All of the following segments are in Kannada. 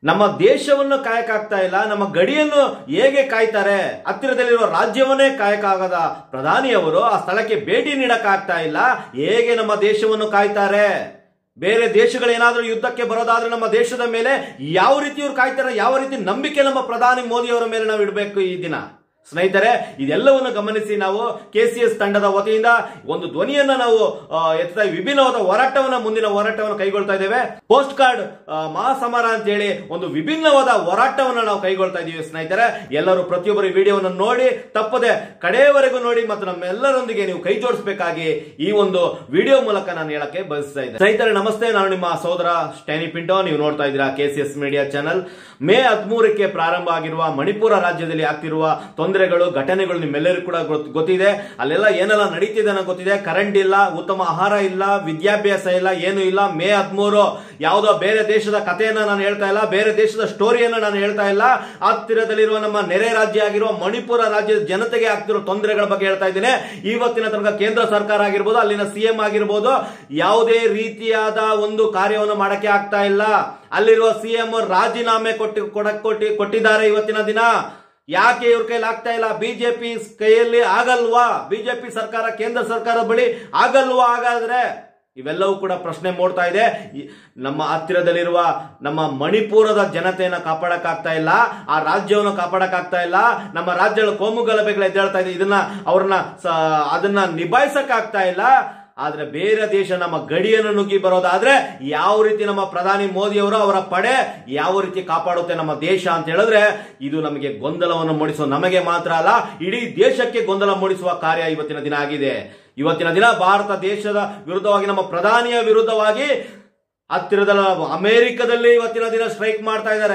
ನಮ್ಮ ದೇಶವನ್ನು ಕಾಯಕ್ಕಾಗ್ತಾ ಇಲ್ಲ ನಮ್ಮ ಗಡಿಯನ್ನು ಹೇಗೆ ಕಾಯ್ತಾರೆ ಹತ್ತಿರದಲ್ಲಿರುವ ರಾಜ್ಯವನ್ನೇ ಕಾಯಕ್ಕಾಗದ ಪ್ರಧಾನಿಯವರು ಆ ಸ್ಥಳಕ್ಕೆ ಭೇಟಿ ನೀಡಕ್ಕಾಗ್ತಾ ಇಲ್ಲ ಹೇಗೆ ನಮ್ಮ ದೇಶವನ್ನು ಕಾಯ್ತಾರೆ ಬೇರೆ ದೇಶಗಳೇನಾದ್ರೂ ಯುದ್ಧಕ್ಕೆ ಬರೋದಾದ್ರೆ ನಮ್ಮ ದೇಶದ ಮೇಲೆ ಯಾವ ರೀತಿ ಇವ್ರು ಕಾಯ್ತಾರೆ ಯಾವ ರೀತಿ ನಂಬಿಕೆ ನಮ್ಮ ಪ್ರಧಾನಿ ಮೋದಿಯವರ ಮೇಲೆ ನಾವು ಇಡಬೇಕು ಈ ದಿನ ಸ್ನೇಹಿತರೆ ಇದೆಲ್ಲವನ್ನು ಗಮನಿಸಿ ನಾವು ಕೆ ಸಿ ಎಸ್ ತಂಡದ ವತಿಯಿಂದ ಒಂದು ಧ್ವನಿಯನ್ನ ನಾವು ಆ, ಎತ್ತಾ ವಿಭಿನ್ನವಾದ ಹೋರಾಟವನ್ನ ಮುಂದಿನ ಹೋರಾಟವನ್ನು ಕೈಗೊಳ್ತಾ ಇದ್ದೇವೆ ಪೋಸ್ಟ್ ಕಾರ್ಡ್ ಆ, ಮಹಾಸಮರ ಅಂತೇಳಿ ಒಂದು ವಿಭಿನ್ನವಾದ ಹೋರಾಟವನ್ನ ನಾವು ಕೈಗೊಳ್ತಾ ಇದ್ದೀವಿ ಸ್ನೇಹಿತರೆ ಎಲ್ಲರೂ ಪ್ರತಿಯೊಬ್ಬರು ಈ ವಿಡಿಯೋವನ್ನು ನೋಡಿ ತಪ್ಪದೆ ಕಡೆಯವರೆಗೂ ನೋಡಿ ಮತ್ತು ನಮ್ಮೆಲ್ಲರೊಂದಿಗೆ ನೀವು ಕೈ ಜೋಡಿಸಬೇಕಾಗಿ ಈ ಒಂದು ವಿಡಿಯೋ ಮೂಲಕ ನಾನು ಹೇಳಕ್ಕೆ ಬಯಸ್ತಾ ಇದ್ದೆ ಸ್ನೇಹಿತರೆ ನಮಸ್ತೆ ನಾನು ನಿಮ್ಮ ಸೋದರ ಸ್ಟ್ಯಾನಿ ಪಿಂಟೋ ನೀವು ನೋಡ್ತಾ ಇದ್ದೀರಾ K C S media channel May ಹದಿಮೂರಕ್ಕೆ ಪ್ರಾರಂಭ ಆಗಿರುವ ಮಣಿಪುರ ರಾಜ್ಯದಲ್ಲಿ ಆಗ್ತಿರುವ ತೊಂದರೆಗಳು ಘಟನೆಗಳು ನಿಮ್ಮೆಲ್ಲರಿಗೂ ಕೂಡ ಗೊತ್- ಗೊತ್ತಿದೆ ಅಲ್ಲೆಲ್ಲ ಏನೆಲ್ಲ ನಡೀತಿದೆ ಅನ್ನೋ ಗೊತ್ತಿದೆ ಕರೆಂಟ್ ಇಲ್ಲ ಉತ್ತಮ ಆಹಾರ ಇಲ್ಲ ವಿದ್ಯಾಭ್ಯಾಸ ಇಲ್ಲ ಏನು ಇಲ್ಲ ಮೇ ಹದಿಮೂರು ಯಾವುದೋ ಬೇರೆ ದೇಶದ ಕಥೆಯನ್ನ ನಾನು ಹೇಳ್ತಾ ಇಲ್ಲ ಬೇರೆ ದೇಶದ ಸ್ಟೋರಿಯನ್ನ ನಾನು ಹೇಳ್ತಾ ಇಲ್ಲ ಹತ್ತಿರದಲ್ಲಿರುವ ನಮ್ಮ ನೆರೆ ರಾಜ್ಯ ಆಗಿರುವ ಮಣಿಪುರ ರಾಜ್ಯದ ಜನತೆಗೆ ಆಗ್ತಿರೋ ತೊಂದರೆಗಳ ಬಗ್ಗೆ ಹೇಳ್ತಾ ಇದ್ದೇನೆ ಇವತ್ತಿನ ತನಕ ಕೇಂದ್ರ ಸರ್ಕಾರ ಆಗಿರ್ಬೋದು ಅಲ್ಲಿನ ಸಿಎಂ ಆಗಿರ್ಬೋದು ಯಾವುದೇ ರೀತಿಯಾದ ಒಂದು ಕಾರ್ಯವನ್ನು ಮಾಡಕ್ಕೆ ಆಗ್ತಾ ಇಲ್ಲ ಅಲ್ಲಿರುವ ಸಿಎಂ ರಾಜೀನಾಮೆ ಕೊಟ್ಟಿ ಕೊಡಕ್ ಕೊಟ್ಟಿ ಕೊಟ್ಟಿದ್ದಾರೆ ಇವತ್ತಿನ ದಿನ ಯಾಕೆ ಇವ್ರ ಕೈಲಿ ಆಗ್ತಾ ಇಲ್ಲ ಬಿಜೆಪಿ ಕೈಯಲ್ಲಿ ಆಗಲ್ವಾ ಬಿಜೆಪಿ ಸರ್ಕಾರ ಕೇಂದ್ರ ಸರ್ಕಾರದ ಬಳಿ ಆಗಲ್ವಾ ಹಾಗಾದ್ರೆ ಇವೆಲ್ಲವೂ ಕೂಡ ಪ್ರಶ್ನೆ ಮೂಡ್ತಾ ಇದೆ ಈ- ನಮ್ಮ ಹತ್ತಿರದಲ್ಲಿರುವ ನಮ್ಮ ಮಣಿಪುರದ ಜನತೆಯನ್ನ ಕಾಪಾಡಕ್ಕಾಗ್ತಾ ಇಲ್ಲ ಆ ರಾಜ್ಯವನ್ನು ಕಾಪಾಡಕ್ಕಾಗ್ತಾ ಇಲ್ಲ ನಮ್ಮ ರಾಜ್ಯಗಳ ಕೋಮು ಗಲಭೆಗಳು ಎದ್ದೇಳ್ತಾ ಇದೆ ಇದನ್ನ ಅವ್ರನ್ನ ಸ- ಅದನ್ನ ನಿಭಾಯಿಸಕ್ಕಾಗ್ತಾ ಇಲ್ಲ ಆದ್ರೆ ಬೇರೆ ದೇಶ ನಮ್ಮ ಗಡಿಯನ್ನು ನುಗ್ಗಿ ಬರೋದಾದ್ರೆ ಯಾವ ರೀತಿ ನಮ್ಮ ಪ್ರಧಾನಿ ಮೋದಿಯವರು ಅವರ ಪಡೆ ಯಾವ ರೀತಿ ಕಾಪಾಡುತ್ತೆ ನಮ್ಮ ದೇಶ ಅಂತ ಹೇಳಿದ್ರೆ ಇದು ನಮಗೆ ಗೊಂದಲವನ್ನು ಮೂಡಿಸುವ ನಮಗೆ ಮಾತ್ರ ಅಲ್ಲ ಇಡೀ ದೇಶಕ್ಕೆ ಗೊಂದಲ ಮೂಡಿಸುವ ಕಾರ್ಯ ಇವತ್ತಿನ ದಿನ ಆಗಿದೆ ಇವತ್ತಿನ ದಿನ ಭಾರತ ದೇಶದ ವಿರುದ್ಧವಾಗಿ ನಮ್ಮ ಪ್ರಧಾನಿಯ ವಿರುದ್ಧವಾಗಿ ಹತ್ತಿರದ ಅಮೆರಿಕದಲ್ಲಿ ಇವತ್ತಿನ ದಿನ ಸ್ಟ್ರೈಕ್ ಮಾಡ್ತಾ ಇದ್ದಾರೆ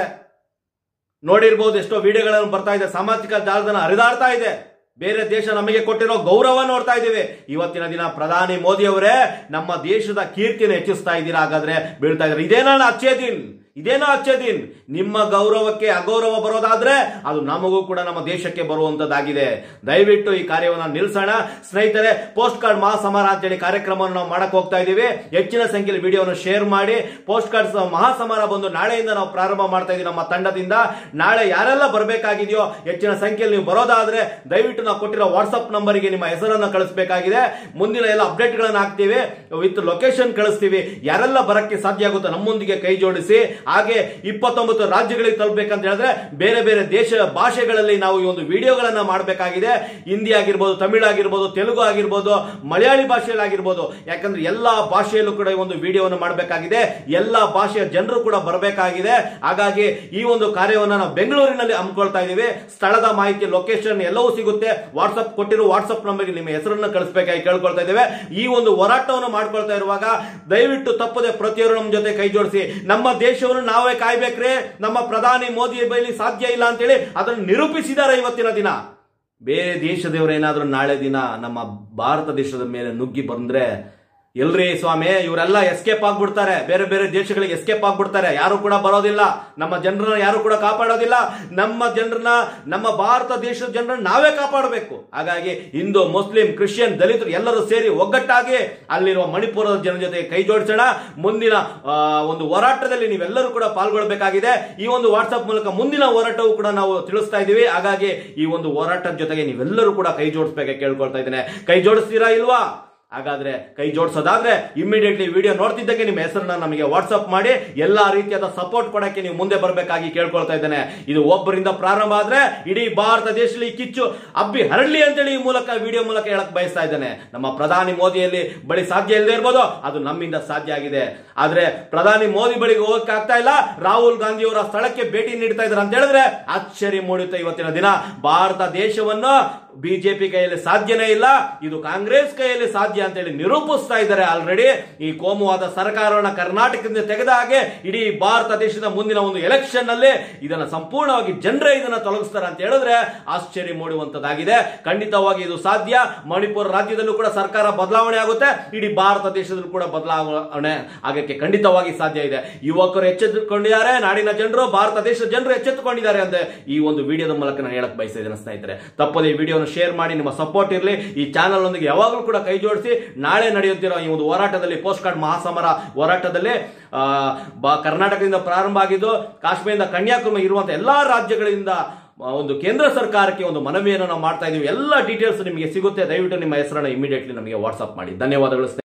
ನೋಡಿರ್ಬೋದು ಎಷ್ಟೋ ವಿಡಿಯೋಗಳನ್ನು ಬರ್ತಾ ಇದೆ ಸಾಮಾಜಿಕ ಜಾಲತಾಣ ಹರಿದಾಡ್ತಾ ಇದೆ ಬೇರೆ ದೇಶ ನಮಗೆ ಕೊಟ್ಟಿರೋ ಗೌರವ ನೋಡ್ತಾ ಇದ್ದೀವಿ ಇವತ್ತಿನ ದಿನ ಪ್ರಧಾನಿ ಮೋದಿ ಅವರೇ ನಮ್ಮ ದೇಶದ ಕೀರ್ತಿಯನ್ನು ಹೆಚ್ಚಿಸ್ತಾ ಇದ್ದೀರಾ ಹಾಗಾದ್ರೆ ಬೀಳ್ತಾ ಇದ್ದಾರೆ ಇದೇನಾ ಅಚ್ಚೇ ದಿನ್ ಇದೇನೋ ಅಚ್ಚೇ ದಿನ್ ನಿಮ್ಮ ಗೌರವಕ್ಕೆ ಅಗೌರವ ಬರೋದಾದ್ರೆ ಅದು ನಮಗೂ ಕೂಡ ನಮ್ಮ ದೇಶಕ್ಕೆ ಬರುವಂತದ್ದಾಗಿದೆ ದಯವಿಟ್ಟು ಈ ಕಾರ್ಯವನ್ನು ನಿಲ್ಲಿಸೋಣ ಸ್ನೇಹಿತರೆ ಪೋಸ್ಟ್ ಕಾರ್ಡ್ ಮಹಾಸಮಾರ ಅಂತೇಳಿ ಕಾರ್ಯಕ್ರಮವನ್ನು ನಾವು ಮಾಡಕ್ ಹೋಗ್ತಾ ಇದ್ದೀವಿ ಹೆಚ್ಚಿನ ಸಂಖ್ಯೆಯಲ್ಲಿ ವಿಡಿಯೋವನ್ನು ಶೇರ್ ಮಾಡಿ ಪೋಸ್ಟ್ ಕಾರ್ಡ್ ಮಹಾಸಮಾರ ಬಂದು ನಾಳೆಯಿಂದ ನಾವು ಪ್ರಾರಂಭ ಮಾಡ್ತಾ ಇದೀವಿ ನಮ್ಮ ತಂಡದಿಂದ ನಾಳೆ ಯಾರೆಲ್ಲ ಬರಬೇಕಾಗಿದೆಯೋ ಹೆಚ್ಚಿನ ಸಂಖ್ಯೆಯಲ್ಲಿ ನೀವು ಬರೋದಾದ್ರೆ ದಯವಿಟ್ಟು ನಾವು ಕೊಟ್ಟಿರೋ ವಾಟ್ಸ್ಆಪ್ ನಂಬರಿಗೆ ನಿಮ್ಮ ಹೆಸರನ್ನು ಕಳಿಸಬೇಕಾಗಿದೆ ಮುಂದಿನ ಎಲ್ಲ ಅಪ್ಡೇಟ್ಗಳನ್ನು ಹಾಕ್ತೀವಿ ವಿತ್ ಲೊಕೇಶನ್ ಕಳಿಸ್ತೀವಿ ಯಾರೆಲ್ಲ ಬರಕ್ಕೆ ಸಾಧ್ಯ ಆಗುತ್ತೋ ನಮ್ಮೊಂದಿಗೆ ಕೈ ಜೋಡಿಸಿ ಹಾಗೆ ಇಪ್ಪತ್ತೊಂಬತ್ತು ರಾಜ್ಯಗಳಿಗೆ ತಲುಪಬೇಕಂತ ಹೇಳಿದ್ರೆ ಬೇರೆ ಬೇರೆ ದೇಶ ಭಾಷೆಗಳಲ್ಲಿ ನಾವು ಈ ಒಂದು ವಿಡಿಯೋಗಳನ್ನ ಮಾಡಬೇಕಾಗಿದೆ ಹಿಂದಿ ಆಗಿರ್ಬೋದು ತಮಿಳು ಆಗಿರ್ಬೋದು ತೆಲುಗು ಆಗಿರ್ಬೋದು ಮಲಯಾಳಿ ಭಾಷೆಯಲ್ಲಿ ಆಗಿರ್ಬೋದು ಯಾಕಂದ್ರೆ ಎಲ್ಲಾ ಭಾಷೆಯಲ್ಲೂ ಕೂಡ ಈ ಒಂದು ವಿಡಿಯೋವನ್ನು ಮಾಡಬೇಕಾಗಿದೆ ಎಲ್ಲಾ ಭಾಷೆಯ ಜನರು ಕೂಡ ಬರಬೇಕಾಗಿದೆ ಹಾಗಾಗಿ ಈ ಒಂದು ಕಾರ್ಯವನ್ನು ನಾವು ಬೆಂಗಳೂರಿನಲ್ಲಿ ಹಮ್ಮಿಕೊಳ್ತಾ ಇದ್ದೀವಿ ಸ್ಥಳದ ಮಾಹಿತಿ ಲೊಕೇಶನ್ ಎಲ್ಲವೂ ಸಿಗುತ್ತೆ ವಾಟ್ಸ್ಆಪ್ ಕೊಟ್ಟಿರೋ ವಾಟ್ಸ್ಆಪ್ ನಂಬರ್ಗೆ ನಿಮ್ಮ ಹೆಸರನ್ನು ಕಳಿಸಬೇಕಾಗಿ ಕೇಳ್ಕೊಳ್ತಾ ಇದ್ದೇವೆ ಈ ಒಂದು ಹೋರಾಟವನ್ನು ಮಾಡ್ಕೊಳ್ತಾ ಇರುವಾಗ ದಯವಿಟ್ಟು ತಪ್ಪದೆ ಪ್ರತಿಯೊಬ್ಬರು ನಮ್ಮ ಜೊತೆ ಕೈ ಜೋಡಿಸಿ ನಮ್ಮ ದೇಶವನ್ನು ನಾವೇ ಕಾಯ್ಬೇಕ್ರೆ ನಮ್ಮ ಪ್ರಧಾನಿ ಮೋದಿ ಬೈಲಿ ಸಾಧ್ಯ ಇಲ್ಲ ಅಂತೇಳಿ ಅದನ್ನು ನಿರೂಪಿಸಿದ್ದಾರೆ ಇವತ್ತಿನ ದಿನ ಬೇರೆ ದೇಶದವರೇನಾದ್ರೂ ನಾಳೆ ದಿನ ನಮ್ಮ ಭಾರತ ದೇಶದ ಮೇಲೆ ನುಗ್ಗಿ ಬಂದ್ರೆ ಎಲ್ರಿ ಸ್ವಾಮಿ ಇವರೆಲ್ಲ ಎಸ್ಕೇಪ್ ಆಗ್ಬಿಡ್ತಾರೆ ಬೇರೆ ಬೇರೆ ದೇಶಗಳಿಗೆ ಎಸ್ಕೇಪ್ ಆಗ್ಬಿಡ್ತಾರೆ ಯಾರು ಕೂಡ ಬರೋದಿಲ್ಲ ನಮ್ಮ ಜನರನ್ನ ಯಾರು ಕೂಡ ಕಾಪಾಡೋದಿಲ್ಲ ನಮ್ಮ ಜನರನ್ನ ನಮ್ಮ ಭಾರತ ದೇಶದ ಜನರನ್ನ ನಾವೇ ಕಾಪಾಡಬೇಕು ಹಾಗಾಗಿ ಹಿಂದೂ ಮುಸ್ಲಿಂ ಕ್ರಿಶ್ಚಿಯನ್ ದಲಿತರು ಎಲ್ಲರೂ ಸೇರಿ ಒಗ್ಗಟ್ಟಾಗಿ ಅಲ್ಲಿರುವ ಮಣಿಪುರದ ಜನ ಜೊತೆ ಕೈ ಜೋಡಿಸೋಣ ಮುಂದಿನ ಆ, ಒಂದು ಹೋರಾಟದಲ್ಲಿ ನೀವೆಲ್ಲರೂ ಕೂಡ ಪಾಲ್ಗೊಳ್ಬೇಕಾಗಿದೆ ಈ ಒಂದು ವಾಟ್ಸ್ಆಪ್ ಮೂಲಕ ಮುಂದಿನ ಹೋರಾಟವು ಕೂಡ ನಾವು ತಿಳಿಸ್ತಾ ಇದ್ದೀವಿ ಹಾಗಾಗಿ ಈ ಒಂದು ಹೋರಾಟದ ಜೊತೆಗೆ ನೀವೆಲ್ಲರೂ ಕೂಡ ಕೈ ಜೋಡಿಸ್ಬೇಕಾಗಿ ಕೇಳ್ಕೊಳ್ತಾ ಇದ್ದೇನೆ ಕೈ ಜೋಡಿಸ್ತೀರಾ ಇಲ್ವಾ ಹಾಗಾದ್ರೆ ಕೈ ಜೋಡಿಸೋದಾದ್ರೆ ಇಮಿಡಿಯೇಟ್ಲಿ ವಿಡಿಯೋ ನೋಡ್ತಿದ್ದಕ್ಕೆ ನಿಮ್ಮ ಹೆಸರನ್ನ ನಮಗೆ ವಾಟ್ಸ್ಆಪ್ ಮಾಡಿ ಎಲ್ಲಾ ರೀತಿಯಾದ ಸಪೋರ್ಟ್ ಕೊಡಕ್ಕೆ ನೀವು ಮುಂದೆ ಬರಬೇಕಾಗಿ ಕೇಳ್ಕೊಳ್ತಾ ಇದ್ದೇನೆ ಇದು ಒಬ್ಬರಿಂದ ಪ್ರಾರಂಭ ಆದ್ರೆ ಇಡೀ ಭಾರತ ದೇಶದಲ್ಲಿ ಈ ಕಿಚ್ಚು ಅಬ್ಬಿ ಹರಡ್ಲಿ ಅಂತೇಳಿ ಈ ಮೂಲಕ ವಿಡಿಯೋ ಮೂಲಕ ಹೇಳಕ್ ಬಯಸ್ತಾ ಇದ್ದೇನೆ ನಮ್ಮ ಪ್ರಧಾನಿ ಮೋದಿಯಲ್ಲಿ ಬಳಿ ಸಾಧ್ಯ ಇಲ್ಲದೆ ಇರ್ಬೋದು ಅದು ನಮ್ಮಿಂದ ಸಾಧ್ಯ ಆಗಿದೆ ಆದ್ರೆ ಪ್ರಧಾನಿ ಮೋದಿ ಬಳಿಗೆ ಹೋಗಕ್ಕೆ ಆಗ್ತಾ ಇಲ್ಲ ರಾಹುಲ್ ಗಾಂಧಿ ಅವರ ಸ್ಥಳಕ್ಕೆ ಭೇಟಿ ನೀಡ್ತಾ ಇದ್ದಾರೆ ಅಂತ ಹೇಳಿದ್ರೆ ಆಶ್ಚರ್ಯ ಮೂಡುತ್ತೆ ಇವತ್ತಿನ ದಿನ ಭಾರತ ದೇಶವನ್ನು ಬಿಜೆಪಿ ಕೈಯಲ್ಲಿ ಸಾಧ್ಯನೇ ಇಲ್ಲ ಇದು ಕಾಂಗ್ರೆಸ್ ಕೈಯಲ್ಲಿ ಸಾಧ್ಯ ಅಂತೇಳಿ ನಿರೂಪಿಸ್ತಾ ಇದ್ದಾರೆ ಆಲ್ರೆಡಿ ಈ ಕೋಮುವಾದ ಸರ್ಕಾರವನ್ನ ಕರ್ನಾಟಕದಿಂದ ತೆಗೆದ ಹಾಗೆ ಇಡೀ ಭಾರತ ದೇಶದ ಮುಂದಿನ ಒಂದು ಎಲೆಕ್ಷನ್ ನಲ್ಲಿ ಇದನ್ನ ಸಂಪೂರ್ಣವಾಗಿ ಜನರೇ ಇದನ್ನ ತೊಲಗಿಸ್ತಾರೆ ಅಂತ ಹೇಳಿದ್ರೆ ಆಶ್ಚರ್ಯ ಮೂಡುವಂತದ್ದಾಗಿದೆ ಖಂಡಿತವಾಗಿ ಇದು ಸಾಧ್ಯ ಮಣಿಪುರ ರಾಜ್ಯದಲ್ಲೂ ಕೂಡ ಸರ್ಕಾರ ಬದಲಾವಣೆ ಆಗುತ್ತೆ ಇಡೀ ಭಾರತ ದೇಶದಲ್ಲೂ ಕೂಡ ಬದಲಾವಣೆ ಆಗಕ್ಕೆ ಖಂಡಿತವಾಗಿ ಸಾಧ್ಯ ಇದೆ ಯುವಕರು ಎಚ್ಚೆತ್ತುಕೊಂಡಿದ್ದಾರೆ ನಾಡಿನ ಜನರು ಭಾರತ ದೇಶದ ಜನರು ಎಚ್ಚೆತ್ತುಕೊಂಡಿದ್ದಾರೆ ಅಂತ ಈ ಒಂದು ವಿಡಿಯೋದ ಮೂಲಕ ನಾನು ಹೇಳಕ್ ಬಯಸಿದ್ದೇನೆ ಸ್ನೇಹಿತರೆ ತಪ್ಪದೆ ಈ ವಿಡಿಯೋನ ಶೇರ್ ಮಾಡಿ ನಿಮ್ಮ ಸಪೋರ್ಟ್ ಇರಲಿ ಈ ಚಾನಲ್ ನೊಂದಿಗೆ ಯಾವಾಗಲೂ ಕೂಡ ಕೈ ಜೋಡಿಸಿ ನಾಳೆ ನಡೆಯುತ್ತಿರೋ ಈ ಒಂದು ಹೋರಾಟದಲ್ಲಿ ಪೋಸ್ಟ್ ಕಾರ್ಡ್ ಮಹಾಸಮರ ಹೋರಾಟದಲ್ಲಿ ಆ, ಬ- ಕರ್ನಾಟಕದಿಂದ ಪ್ರಾರಂಭ ಆಗಿದ್ದು ಕಾಶ್ಮೀರದಿಂದ ಕನ್ಯಾಕುಮಾರಿ ಇರುವಂತಹ ಎಲ್ಲಾ ರಾಜ್ಯಗಳಿಂದ ಆ, ಒಂದು ಕೇಂದ್ರ ಸರ್ಕಾರಕ್ಕೆ ಒಂದು ಮನವಿಯನ್ನು ನಾವು ಮಾಡ್ತಾ ಇದೀವಿ ಎಲ್ಲ ಡೀಟೇಲ್ಸ್ ನಿಮಗೆ ಸಿಗುತ್ತೆ ದಯವಿಟ್ಟು ನಿಮ್ಮ ಹೆಸರನ್ನು ಇಮಿಡಿಯೇಟ್ಲಿ ನಮಗೆ ವಾಟ್ಸ್ಆಪ್ ಮಾಡಿ ಧನ್ಯವಾದಗಳು ಸ್ನೇಹಿತರೆ.